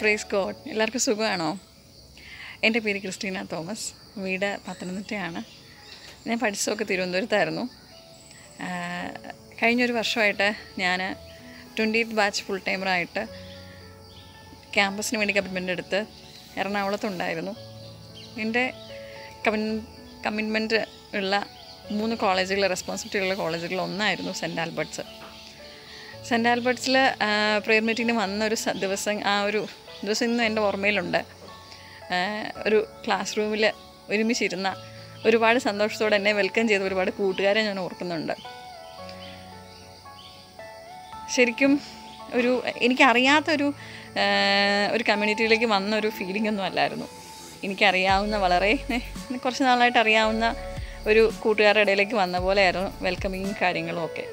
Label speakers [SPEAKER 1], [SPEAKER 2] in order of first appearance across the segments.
[SPEAKER 1] praise God എല്ലാവർക്കും സുഖമാണോ എൻ്റെ പേര് ക്രിസ്റ്റീന തോമസ് വീട് പത്തനംതിട്ടയാണ് ഞാൻ പഠിച്ചതൊക്കെ തിരുവനന്തപുരത്തായിരുന്നു ആഹ് കഴിഞ്ഞൊരു വർഷമായിട്ട് ഞാൻ ട്വൻറ്റി എയ്ത്ത് ബാച്ച് ഫുൾ ടൈമറായിട്ട് ക്യാമ്പസിന് വേണ്ടി കമ്മിറ്റ്മെൻ്റ് എടുത്ത് എറണാകുളത്തുണ്ടായിരുന്നു എൻ്റെ കമ്മിൻ കമ്മിറ്റ്മെൻറ്റ് ഉള്ള മൂന്ന് കോളേജുകൾ റെസ്പോൺസിബിലിറ്റി ഉള്ള കോളേജുകളിൽ ഒന്നായിരുന്നു സെൻറ്റ് ആൽബർട്ട്സ് സെൻറ്റ് ആൽബർട്ട്സിൽ പ്രെയർ മീറ്റിങ്ങിന് വന്ന ഒരു സ- ദിവസം ആ ഒരു ദിവസം ഇന്നും എൻ്റെ ഓർമ്മയിലുണ്ട് ആ, ഒരു ക്ലാസ് റൂമിൽ ഒരുമിച്ചിരുന്ന ഒരുപാട് സന്തോഷത്തോടെ എന്നെ വെൽക്കം ചെയ്ത ഒരുപാട് കൂട്ടുകാരെ ഞാൻ ഓർക്കുന്നുണ്ട് ശരിക്കും ഒരു എനിക്കറിയാത്തൊരു ആ, ഒരു കമ്മ്യൂണിറ്റിയിലേക്ക് വന്ന ഒരു ഫീലിംഗ് ഒന്നും അല്ലായിരുന്നു എനിക്കറിയാവുന്ന വളരെ ഏ, കുറച്ച് നാളായിട്ട് അറിയാവുന്ന ഒരു കൂട്ടുകാരുടെ ഇടയിലേക്ക് വന്ന പോലെയായിരുന്നു വെൽക്കമിങ്ങും കാര്യങ്ങളും ഒക്കെ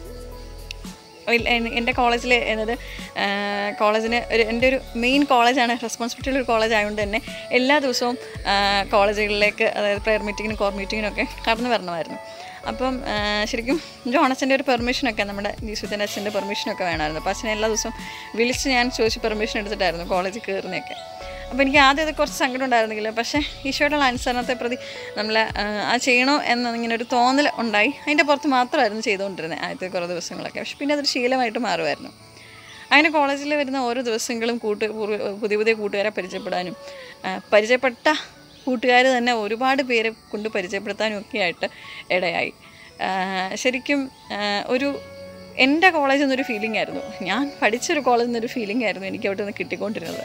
[SPEAKER 1] ഇല്ല, എൻ- എൻ്റെ കോളേജിൽ എന്നത് ആ, കോളേജിന് ഒരു എൻ്റെ ഒരു മെയിൻ കോളേജാണ് റെസ്പോൺസിബിലിറ്റി ഉള്ള ഒരു കോളേജ് ആയതുകൊണ്ട് തന്നെ എല്ലാ ദിവസവും ആ, കോളേജുകളിലേക്ക് അതായത് പ്രെയർ മീറ്റിങ്ങിനും കോർ മീറ്റിങ്ങിനൊക്കെ കടന്നു വരണമായിരുന്നു അപ്പം ആ, ശരിക്കും ജോണച്ചൻ്റെ ഒരു പെർമിഷനൊക്കെ നമ്മുടെ ജീസുത്തിൻ്റെ അച്ഛൻ്റെ പെർമിഷനൊക്കെ വേണമായിരുന്നു അപ്പോൾ അച്ഛനെ എല്ലാ ദിവസവും വിളിച്ച് ഞാൻ ചോദിച്ച് പെർമിഷൻ എടുത്തിട്ടായിരുന്നു കോളേജിൽ കയറുന്നതൊക്കെ അപ്പോൾ എനിക്ക് ആദ്യം അത് കുറച്ച് സങ്കടം ഉണ്ടായിരുന്നെങ്കിലും പക്ഷേ ഈശോയുടെ അനുസരണത്തെ പ്രതി നമ്മൾ ആ ചെയ്യണോ എന്ന ഇങ്ങനെ ഒരു തോന്നൽ ഉണ്ടായി അതിൻ്റെ പുറത്ത് മാത്രമായിരുന്നു ചെയ്തുകൊണ്ടിരുന്നത് ആദ്യത്തെ കുറേ ദിവസങ്ങളൊക്കെ പക്ഷെ പിന്നെ അതൊരു ശീലമായിട്ട് മാറുമായിരുന്നു അങ്ങനെ കോളേജിൽ വരുന്ന ഓരോ ദിവസങ്ങളും കൂട്ട് പൂർവ്വ- പുതിയ പുതിയ കൂട്ടുകാരെ പരിചയപ്പെടാനും ആ, പരിചയപ്പെട്ട കൂട്ടുകാർ തന്നെ ഒരുപാട് പേരെ കൊണ്ട് പരിചയപ്പെടുത്താനും ഒക്കെ ആയിട്ട് ഇടയായി ആ, ശരിക്കും ആ, ഒരു എൻ്റെ കോളേജിൽ നിന്നൊരു ഫീലിംഗ് ആയിരുന്നു ഞാൻ പഠിച്ചൊരു കോളേജിൽ നിന്നൊരു ഫീലിംഗ് ആയിരുന്നു എനിക്ക് അവിടെ നിന്ന് കിട്ടിക്കൊണ്ടിരുന്നത്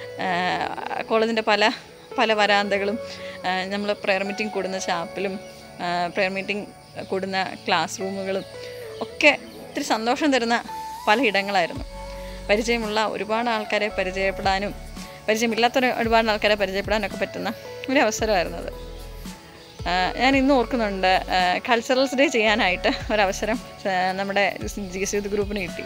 [SPEAKER 1] കോളേജിൻ്റെ പല പല വരാന്തകളും നമ്മൾ പ്രെയർ മീറ്റിംഗ് കൂടുന്ന ചാപ്പിലും പ്രെയർ മീറ്റിംഗ് കൂടുന്ന ക്ലാസ് റൂമുകളും ഒക്കെ ഒത്തിരി സന്തോഷം തരുന്ന പല ഇടങ്ങളായിരുന്നു പരിചയമുള്ള ഒരുപാട് ആൾക്കാരെ പരിചയപ്പെടാനും പരിചയമില്ലാത്ത ഒരു- ഒരുപാട് ആൾക്കാരെ പരിചയപ്പെടാനൊക്കെ പറ്റുന്ന ഒരു അവസരമായിരുന്നു അത് ആ, ഞാൻ ഇന്ന് ഓർക്കുന്നുണ്ട് കൾച്ചറൽസ് ഡേ ചെയ്യാനായിട്ട് ഒരവസരം ആ, നമ്മുടെ ജി സി യൂത്ത് ഗ്രൂപ്പിന് കിട്ടി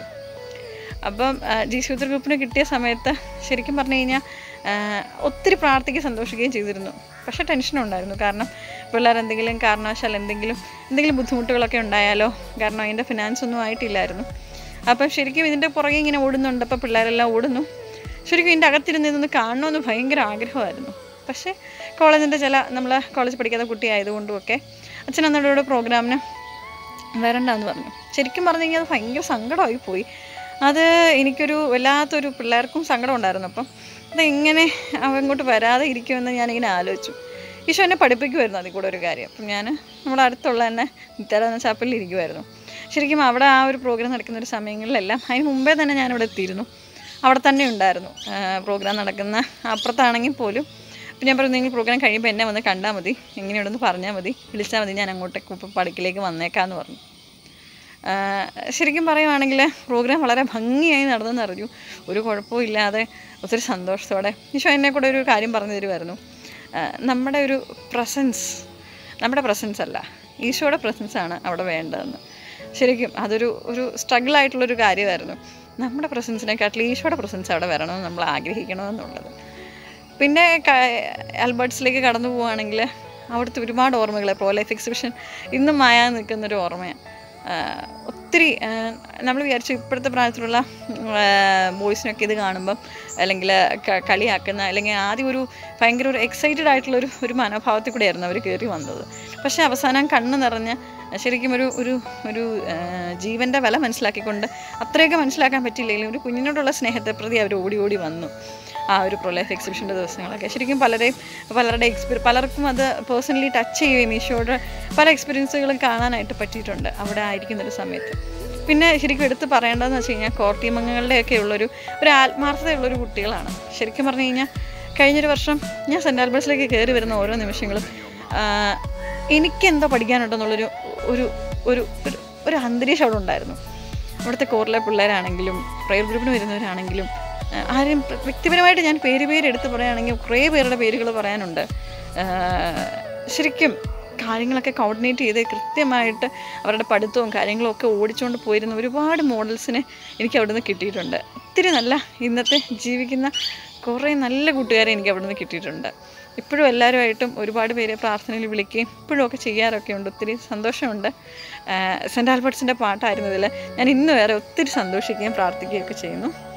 [SPEAKER 1] അപ്പം ജി സി യൂത്ത് ഗ്രൂപ്പിന് കിട്ടിയ സമയത്ത് ശരിക്കും പറഞ്ഞു കഴിഞ്ഞാൽ ഒത്തിരി പ്രാർത്ഥിക്കുകയും സന്തോഷിക്കുകയും ചെയ്തിരുന്നു പക്ഷേ ടെൻഷനും ഉണ്ടായിരുന്നു കാരണം പിള്ളേർ എന്തെങ്കിലും കാരണവശാൽ എന്തെങ്കിലും എന്തെങ്കിലും ബുദ്ധിമുട്ടുകളൊക്കെ ഉണ്ടായാലോ കാരണം അതിൻ്റെ ഫിനാൻസ് ഒന്നും ആയിട്ടില്ലായിരുന്നു അപ്പം ശരിക്കും ഇതിൻ്റെ പുറകെ ഇങ്ങനെ ഓടുന്നുണ്ട് അപ്പോൾ പിള്ളേരെല്ലാം ഓടുന്നു ശരിക്കും ഇതിൻ്റെ അകത്തിരുന്ന് ഇതൊന്ന് കാണണമെന്ന് ഭയങ്കര ആഗ്രഹമായിരുന്നു പക്ഷേ കോളേജിൻ്റെ ചില നമ്മൾ കോളേജ് പഠിക്കാത്ത കുട്ടി ആയതുകൊണ്ടും ഒക്കെ അച്ഛൻ അന്നോട് പ്രോഗ്രാമിന് വരണ്ടെന്ന് പറഞ്ഞു ശരിക്കും പറഞ്ഞു കഴിഞ്ഞാൽ അത് ഭയങ്കര സങ്കടമായി പോയി അത് എനിക്കൊരു വല്ലാത്തൊരു പിള്ളേർക്കും സങ്കടം ഉണ്ടായിരുന്നു അപ്പം അതെങ്ങനെ അവൻ ഇങ്ങോട്ട് വരാതെ ഇരിക്കുമെന്ന് ഞാനിങ്ങനെ ആലോചിച്ചു ഈശോ എന്നെ പഠിപ്പിക്കുമായിരുന്നു അതിൽ കൂടെ ഒരു കാര്യം അപ്പം ഞാൻ നമ്മുടെ അടുത്തുള്ള തന്നെ നിത്യാരാധന ചാപ്പലിൽ ഇരിക്കുമായിരുന്നു ശരിക്കും അവിടെ ആ ഒരു പ്രോഗ്രാം നടക്കുന്ന ഒരു സമയങ്ങളിലെല്ലാം അതിന് മുമ്പേ തന്നെ ഞാനിവിടെ എത്തിയിരുന്നു അവിടെ തന്നെ ഉണ്ടായിരുന്നു പ്രോഗ്രാം നടക്കുന്ന അപ്പുറത്താണെങ്കിൽ പോലും അപ്പം ഞാൻ പറഞ്ഞു നിങ്ങൾ പ്രോഗ്രാം കഴിയുമ്പോൾ എന്നെ വന്ന് കണ്ടാൽ മതി എങ്ങനെയുണ്ടെന്ന് പറഞ്ഞാൽ മതി വിളിച്ചാൽ മതി ഞാൻ അങ്ങോട്ടേക്ക് ഇപ്പം പടുക്കിലേക്ക് വന്നേക്കാമെന്ന് പറഞ്ഞു ആ, ശരിക്കും പറയുവാണെങ്കിൽ പ്രോഗ്രാം വളരെ ഭംഗിയായി നടന്നെന്ന് അറിഞ്ഞു ഒരു കുഴപ്പവും ഇല്ലാതെ ഒത്തിരി സന്തോഷത്തോടെ ഈശോ എന്നെ കൂടെ ഒരു കാര്യം പറഞ്ഞു തരുമായിരുന്നു ആ, നമ്മുടെ ഒരു പ്രസൻസ് നമ്മുടെ പ്രസൻസ് അല്ല ഈശോയുടെ പ്രസൻസ് ആണ് അവിടെ വേണ്ടതെന്ന് ശരിക്കും അതൊരു ഒരു സ്ട്രഗിൾ ആയിട്ടുള്ളൊരു കാര്യമായിരുന്നു നമ്മുടെ പ്രസൻസിനെക്കാട്ടിലും ഈശോയുടെ പ്രസൻസ് അവിടെ വരണമെന്ന് നമ്മൾ ആഗ്രഹിക്കണമെന്നുള്ളത് പിന്നെ ക- ആൽബർട്ട്സിലേക്ക് കടന്നു പോവുകയാണെങ്കിൽ അവിടുത്തെ ഒരുപാട് ഓർമ്മകൾ പ്രോ ലൈഫ് എക്സിബിഷൻ ഇന്നും മായാൻ നിൽക്കുന്നൊരു ഓർമ്മയാണ് ആഹ് ഒത്തിരി നമ്മൾ വിചാരിച്ചു ഇപ്പോഴത്തെ പ്രായത്തിലുള്ള ബോയ്സിനൊക്കെ ഇത് കാണുമ്പം അല്ലെങ്കിൽ ക- കളിയാക്കുന്ന അല്ലെങ്കിൽ ആദ്യം ഒരു ഭയങ്കര ഒരു എക്സൈറ്റഡ് ആയിട്ടുള്ള ഒരു ഒരു മനോഭാവത്തിൽ കൂടെയായിരുന്നു അവർ കയറി വന്നത് പക്ഷേ അവസാനം കണ്ണ് നിറഞ്ഞ് ശരിക്കും ഒരു ഒരു ഒരു ആഹ് ജീവൻ്റെ വില മനസ്സിലാക്കിക്കൊണ്ട് അത്രയൊക്കെ മനസ്സിലാക്കാൻ പറ്റിയില്ലെങ്കിലും ഒരു കുഞ്ഞിനോടുള്ള സ്നേഹത്തെ പ്രതി അവർ ഓടി ഓടി വന്നു ആ ഒരു പ്രൊലൈഫ് എക്സിബിഷൻ്റെ ദിവസങ്ങളൊക്കെ ശരിക്കും പലരെയും പലരുടെ എക്സ്പീരി പലർക്കും അത് പേഴ്സണലി ടച്ച് ചെയ്യുകയും ഈശോയുടെ പല എക്സ്പീരിയൻസുകളും കാണാനായിട്ട് പറ്റിയിട്ടുണ്ട് അവിടെ ആയിരിക്കുന്ന ഒരു സമയത്ത് പിന്നെ ശരിക്കും എടുത്ത് പറയേണ്ടതെന്ന് വെച്ച് കഴിഞ്ഞാൽ കോർ ടീം അംഗങ്ങളുടെയൊക്കെ ഉള്ളൊരു ഒരു ആത്മാർത്ഥതയുള്ളൊരു കുട്ടികളാണ് ശരിക്കും പറഞ്ഞു കഴിഞ്ഞാൽ കഴിഞ്ഞൊരു വർഷം ഞാൻ സെൻറ്റ് ആൽബർട്സിലേക്ക് കയറി വരുന്ന ഓരോ നിമിഷങ്ങളും ആഹ് എനിക്കെന്തോ പഠിക്കാനുണ്ടെന്നുള്ളൊരു ഒരു ഒരു ഒരു ഒരു അന്തരീക്ഷം അവിടെ ഉണ്ടായിരുന്നു അവിടുത്തെ കോറിലെ പിള്ളേരാണെങ്കിലും പ്രയർ ഗ്രൂപ്പിന് വരുന്നവരാണെങ്കിലും ആ, ആരെയും പ്ര- വ്യക്തിപരമായിട്ട് ഞാൻ പേര് പേര് എടുത്ത് പറയുകയാണെങ്കിൽ കുറേ പേരുടെ പേരുകൾ പറയാനുണ്ട് ആ, ശരിക്കും കാര്യങ്ങളൊക്കെ കോർഡിനേറ്റ് ചെയ്ത് കൃത്യമായിട്ട് അവരുടെ പഠിത്തവും കാര്യങ്ങളും ഒക്കെ ഓടിച്ചുകൊണ്ട് പോയിരുന്ന ഒരുപാട് മോഡൽസിനെ എനിക്ക് അവിടുന്ന് കിട്ടിയിട്ടുണ്ട് ഒത്തിരി നല്ല ഇന്നത്തെ ജീവിക്കുന്ന കുറേ നല്ല കൂട്ടുകാരെ എനിക്ക് അവിടുന്ന് കിട്ടിയിട്ടുണ്ട് ഇപ്പോഴും എല്ലാവരുമായിട്ടും ഒരുപാട് പേരെ പ്രാർത്ഥനയിൽ വിളിക്കുകയും ഇപ്പോഴും ഒക്കെ ചെയ്യാറൊക്കെ ഉണ്ട് ഒത്തിരി സന്തോഷമുണ്ട് സെൻറ്റ് ആൽബർട്ട്സിൻ്റെ പാട്ടായിരുന്നു ഇതിൽ ഞാൻ ഇന്ന് വരെ ഒത്തിരി സന്തോഷിക്കുകയും പ്രാർത്ഥിക്കുകയും ഒക്കെ ചെയ്യുന്നു